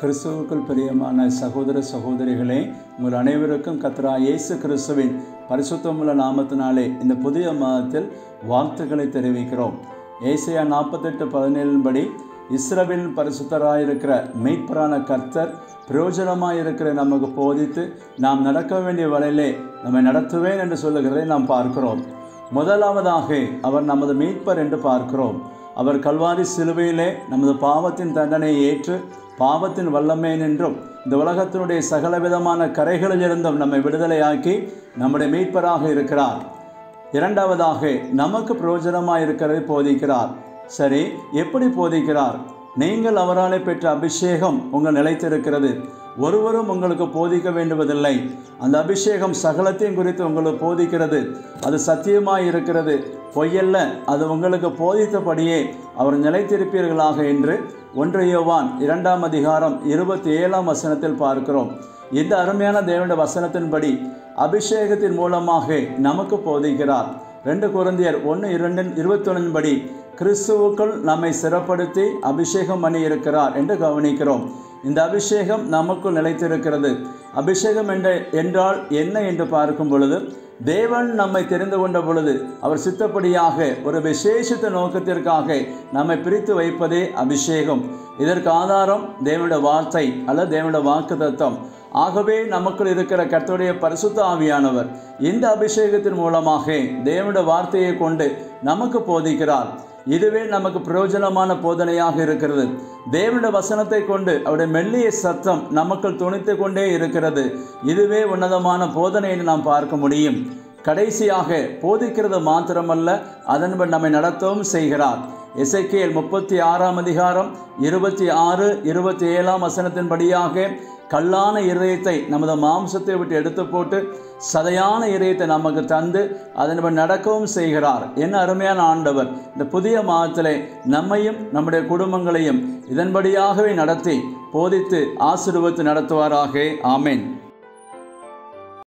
கிறிஸ்துவுக்குள் பிரியமான சகோதர சகோதரிகளே உங்கள் அனைவருக்கும் கத்ரா இயேசு கிறிஸ்துவின் பரிசுத்தமுள்ள நாமத்தினாலே இந்த புதிய மாதத்தில் வாழ்த்துக்களை தெரிவிக்கிறோம் ஏசியா நாற்பத்தெட்டு பதினேழின்படி இஸ்ரவேல் பரிசுத்தராயிருக்கிற மெய்ப்பரான கர்த்தர் பிரயோஜனமாக இருக்கிற நமக்கு போதித்து நாம் நடக்க வேண்டிய வழியிலே நம்மை நடத்துவேன் என்று சொல்லுகிறதை நாம் பார்க்கிறோம் முதலாவதாக அவர் நமது மீட்பர் என்று பார்க்கிறோம் அவர் கல்வாரி சிலுவையிலே நமது பாவத்தின் தண்டனையை ஏற்று பாவத்தின் வல்லமை நின்றும் இந்த உலகத்தினுடைய சகலவிதமான கரைகளிலிருந்தும் நம்மை விடுதலையாக்கி நம்முடைய மீட்பராக இருக்கிறார் இரண்டாவதாக நமக்கு பிரயோஜனமாக இருக்கிறதை போதிக்கிறார் சரி எப்படி போதிக்கிறார் நீங்கள் அவராலே பெற்ற அபிஷேகம் உங்கள் நிலைத்திருக்கிறது ஒருவரும் உங்களுக்கு போதிக்க வேண்டுவதில்லை அந்த அபிஷேகம் சகலத்தையும் குறித்து உங்களுக்கு போதிக்கிறது அது சத்தியமாய் இருக்கிறது பொய்யல்ல அது உங்களுக்கு போதித்தபடியே அவர் நிலைத்திருப்பீர்களாக என்று ஒன்று யோவான் இரண்டாம் அதிகாரம் இருபத்தி ஏழாம் வசனத்தில் பார்க்கிறோம் இந்த அருமையான தேவனுடைய வசனத்தின்படி அபிஷேகத்தின் மூலமாக நமக்கு போதிக்கிறார் ரெண்டு குழந்தையர் ஒன்று இரண்டு இருபத்தொன்னின்படி கிறிஸ்துவுக்குள் நம்மை சிறப்படுத்தி அபிஷேகம் பண்ணி இருக்கிறார் என்று கவனிக்கிறோம் இந்த அபிஷேகம் நமக்குள் நிலைத்திருக்கிறது அபிஷேகம் என்ற என்றால் என்ன என்று பார்க்கும் பொழுது தேவன் நம்மை தெரிந்து கொண்ட பொழுது அவர் சித்தப்படியாக ஒரு விசேஷித்த நோக்கத்திற்காக நம்மை பிரித்து வைப்பதே அபிஷேகம் இதற்கு ஆதாரம் தேவனுடைய வார்த்தை அல்லது தேவனுடைய வாக்கு தத்துவம் ஆகவே நமக்குள் இருக்கிற கர்த்தருடைய பரிசுத்த ஆவியானவர் இந்த அபிஷேகத்தின் மூலமாக தேவனுடைய வார்த்தையை கொண்டு நமக்கு போதிக்கிறார் இதுவே நமக்கு பிரயோஜனமான போதனையாக இருக்கிறது தேவனுடைய வசனத்தை கொண்டு அவருடைய மெல்லிய சத்தம் நமக்குள் துணித்து கொண்டே இருக்கிறது இதுவே உன்னதமான போதனை என்று நாம் பார்க்க முடியும் கடைசியாக போதிக்கிறது மாத்திரமல்ல அதன்படி நம்மை நடத்தவும் செய்கிறார் இசைக்கேல் முப்பத்தி ஆறாம் அதிகாரம் இருபத்தி ஆறு இருபத்தி ஏழாம் வசனத்தின்படியாக கல்லான இதயத்தை நமது மாம்சத்தை விட்டு எடுத்து போட்டு சதையான இதயத்தை நமக்கு தந்து அதன்படி நடக்கவும் செய்கிறார் என்ன அருமையான ஆண்டவர் இந்த புதிய மாதத்திலே நம்மையும் நம்முடைய குடும்பங்களையும் இதன்படியாகவே நடத்தி போதித்து ஆசீர்வத்து நடத்துவாராக ஆமேன்